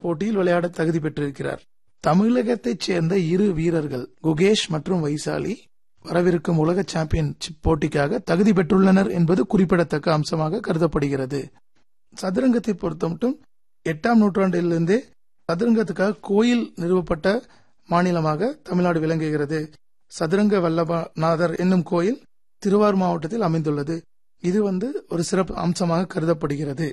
போட்டியில் விளையாட தகுதி பெற்றிருக்கிறார் தமிழகத்தைச் சேர்ந்த இரு வீரர்கள் குகேஷ் மற்றும் வைசாலி வரவிருக்கும் உலக சாம்பியன்ஷிப் போட்டிக்காக தகுதி பெற்றுள்ளனர் என்பது குறிப்பிடத்தக்க அம்சமாக கருதப்படுகிறது சதுரங்கத்தை பொறுத்தமட்டும் எட்டாம் நூற்றாண்டிலிருந்தே சதுரங்கத்துக்காக கோயில் நிறுவப்பட்ட மாநிலமாக தமிழ்நாடு விளங்குகிறது சதுரங்க வல்லபநாதர் என்னும் கோயில் திருவாரூர் மாவட்டத்தில் அமைந்துள்ளது இது வந்து ஒரு சிறப்பு அம்சமாக கருதப்படுகிறது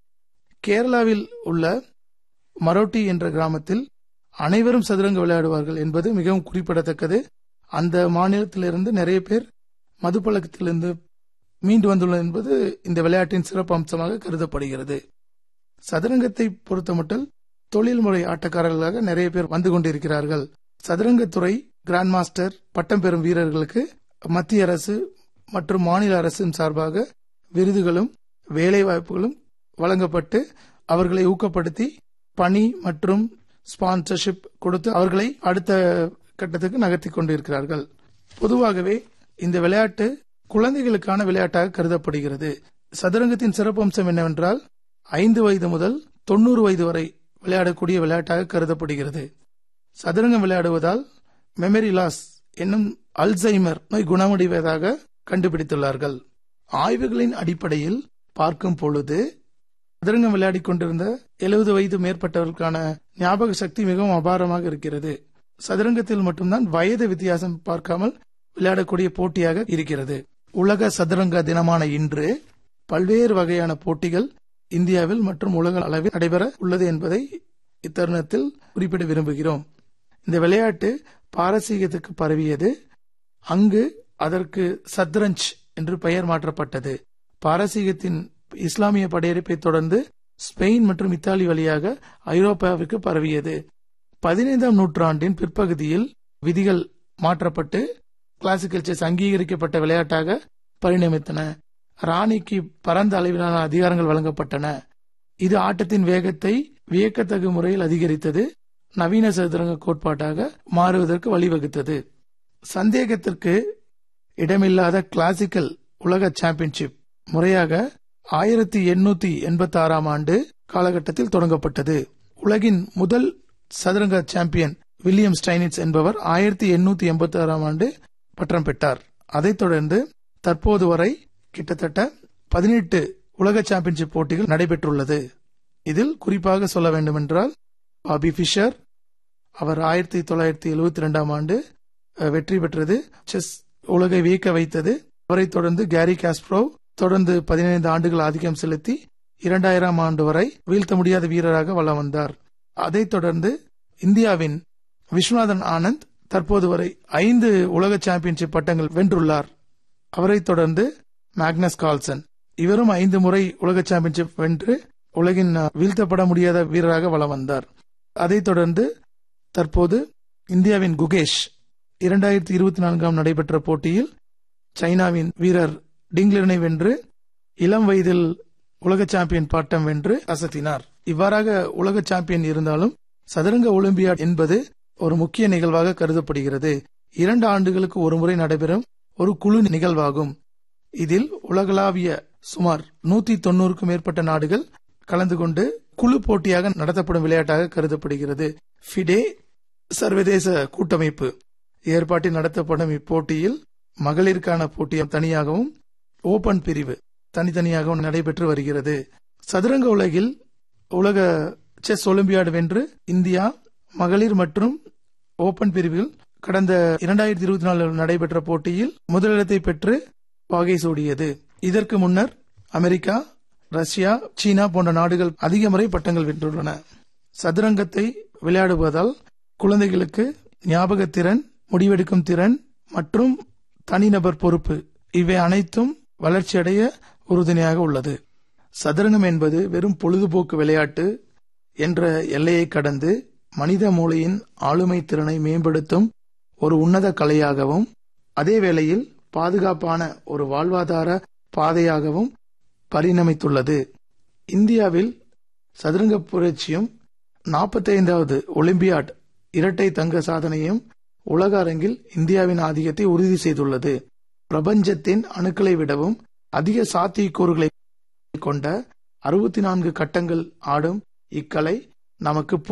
கேரளாவில் உள்ள மரோட்டி என்ற கிராமத்தில் அனைவரும் சதுரங்க விளையாடுவார்கள் என்பது மிகவும் குறிப்பிடத்தக்கது அந்த மாநிலத்திலிருந்து நிறைய பேர் மதுப்பழக்கத்திலிருந்து மீண்டு வந்துள்ளது என்பது இந்த விளையாட்டின் சிறப்பு அம்சமாக கருதப்படுகிறது சதுரங்கத்தை பொறுத்தமட்டில் தொழில்முறை ஆட்டக்காரர்களாக நிறைய பேர் வந்து கொண்டிருக்கிறார்கள் சதுரங்கத்துறை கிராண்ட் மாஸ்டர் பட்டம் பெறும் வீரர்களுக்கு மத்திய அரசு மற்றும் மாநில அரசின் சார்பாக விருதுகளும் வேலை வாய்ப்புகளும் வழங்கப்பட்டு அவர்களை ஊக்கப்படுத்தி பணி மற்றும் ஸ்பான்சர்ஷிப் கொடுத்து அவர்களை அடுத்த கட்டத்துக்கு நகர்த்தி கொண்டிருக்கிறார்கள் பொதுவாகவே இந்த விளையாட்டு குழந்தைகளுக்கான விளையாட்டாக கருதப்படுகிறது சதுரங்கத்தின் சிறப்பம்சம் என்னவென்றால் ஐந்து வயது முதல் தொண்ணூறு வயது வரை விளையாடக்கூடிய விளையாட்டாக கருதப்படுகிறது சதுரங்கம் விளையாடுவதால் மெமரி லாஸ் என்னும் அல்சைமர் நோய் குணமடைவதாக கண்டுபிடித்துள்ளார்கள் ஆய்வுகளின் அடிப்படையில் பார்க்கும் பொழுது சதுரங்கம் விளையாடிக் கொண்டிருந்த எழுபது வயது மேற்பட்டவர்களுக்கான ஞாபக சக்தி மிகவும் அபாரமாக இருக்கிறது சதுரங்கத்தில் மட்டும்தான் வயது வித்தியாசம் பார்க்காமல் விளையாடக்கூடிய போட்டியாக இருக்கிறது உலக சதுரங்க தினமான இன்று பல்வேறு வகையான போட்டிகள் இந்தியாவில் மற்றும் உலக அளவில் நடைபெற உள்ளது என்பதை இத்தருணத்தில் குறிப்பிட விரும்புகிறோம் இந்த விளையாட்டு பாரசீகத்துக்கு பரவியது அங்கு அதற்கு சத்ரஞ்ச் என்று பெயர் மாற்றப்பட்டது பாரசீகத்தின் இஸ்லாமிய படையெடுப்பை தொடர்ந்து ஸ்பெயின் மற்றும் இத்தாலி வழியாக ஐரோப்பாவிற்கு பரவியது பதினைந்தாம் நூற்றாண்டின் பிற்பகுதியில் விதிகள் மாற்றப்பட்டு கிளாசிக்கல் செஸ் அங்கீகரிக்கப்பட்ட விளையாட்டாக பரிணமித்தன ராணிக்கு பரந்த அளவிலான அதிகாரங்கள் வழங்கப்பட்டன இது ஆட்டத்தின் வேகத்தை வியக்கத்தகு முறையில் அதிகரித்தது நவீன சதுரங்க கோட்பாட்டாக மாறுவதற்கு வழிவகுத்தது சந்தேகத்திற்கு இடமில்லாத கிளாசிக்கல் உலக சாம்பியன்ஷிப் முறையாக ஆயிரத்தி எண்ணூத்தி எண்பத்தி ஆறாம் ஆண்டு காலகட்டத்தில் தொடங்கப்பட்டது உலகின் முதல் சதுரங்க சாம்பியன் வில்லியம் ஸ்டைனிட்ஸ் என்பவர் ஆயிரத்தி எண்ணூத்தி எண்பத்தி ஆறாம் ஆண்டு பட்டம் பெற்றார் அதைத் தொடர்ந்து தற்போது வரை கிட்டத்தட்ட பதினெட்டு உலக சாம்பியன்ஷிப் போட்டிகள் நடைபெற்றுள்ளது இதில் குறிப்பாக சொல்ல வேண்டுமென்றால் பாபி ஃபிஷர் அவர் ஆயிரத்தி தொள்ளாயிரத்தி எழுபத்தி ரெண்டாம் ஆண்டு வெற்றி பெற்றது செஸ் உலகை வியக்க வைத்தது அவரை தொடர்ந்து கேரி காஸ்ப்ரோவ் தொடர்ந்து பதினைந்து ஆண்டுகள் ஆதிக்கம் செலுத்தி இரண்டாயிரம் ஆண்டு வரை வீழ்த்த முடியாத வீரராக வலம் வந்தார் அதைத் தொடர்ந்து இந்தியாவின் விஸ்வநாதன் ஆனந்த் தற்போது வரை ஐந்து உலக சாம்பியன்ஷிப் பட்டங்கள் வென்றுள்ளார் அவரைத் தொடர்ந்து மேக்னஸ் கால்சன் இவரும் ஐந்து முறை உலக சாம்பியன்ஷிப் வென்று உலகின் வீழ்த்தப்பட முடியாத வீரராக வலம் வந்தார் அதைத் தொடர்ந்து தற்போது இந்தியாவின் குகேஷ் இரண்டாயிரத்தி இருபத்தி நான்காம் நடைபெற்ற போட்டியில் சைனாவின் வீரர் டிங்லனை வென்று இளம் வயதில் உலக சாம்பியன் பட்டம் வென்று அசத்தினார் இவ்வாறாக உலக சாம்பியன் இருந்தாலும் சதுரங்க ஒலிம்பியாட் என்பது ஒரு முக்கிய நிகழ்வாக கருதப்படுகிறது இரண்டு ஆண்டுகளுக்கு ஒருமுறை நடைபெறும் ஒரு குழு நிகழ்வாகும் இதில் உலகளாவிய சுமார் நூத்தி தொண்ணூறுக்கும் மேற்பட்ட நாடுகள் கலந்து கொண்டு குழு போட்டியாக நடத்தப்படும் விளையாட்டாக கருதப்படுகிறது ஃபிடே சர்வதேச கூட்டமைப்பு ஏற்பாட்டில் நடத்தப்படும் இப்போட்டியில் மகளிருக்கான போட்டி தனியாகவும் ஓபன் பிரிவு தனித்தனியாகவும் நடைபெற்று வருகிறது சதுரங்க உலகில் உலக செஸ் ஒலிம்பியாடு வென்று இந்தியா மகளிர் மற்றும் ஓபன் பிரிவில் கடந்த இரண்டாயிரத்தி இருபத்தி நாலு நடைபெற்ற போட்டியில் முதலிடத்தை பெற்று வாகை சூடியது இதற்கு முன்னர் அமெரிக்கா ரஷ்யா சீனா போன்ற நாடுகள் அதிக முறை பட்டங்கள் வென்றுள்ளன சதுரங்கத்தை விளையாடுவதால் குழந்தைகளுக்கு ஞாபகத்திறன் முடிவெடுக்கும் திறன் மற்றும் தனிநபர் பொறுப்பு இவை அனைத்தும் வளர்ச்சியடைய உறுதுணையாக உள்ளது சதுரங்கம் என்பது வெறும் பொழுதுபோக்கு விளையாட்டு என்ற எல்லையை கடந்து மனித மூளையின் ஆளுமை திறனை மேம்படுத்தும் ஒரு உன்னத கலையாகவும் அதே வேளையில் பாதுகாப்பான ஒரு வாழ்வாதார பாதையாகவும் பரிணமித்துள்ளது இந்தியாவில் சதுரங்க புரட்சியும் நாற்பத்தைந்தாவது ஒலிம்பியாட் இரட்டை தங்க சாதனையும் உலக அரங்கில் இந்தியாவின் ஆதிக்கத்தை உறுதி செய்துள்ளது பிரபஞ்சத்தின் அணுக்களை விடவும் அதிக சாத்தியக்கூறுகளை கொண்ட அறுபத்தி நான்கு கட்டங்கள் ஆடும் இக்கலை நமக்கு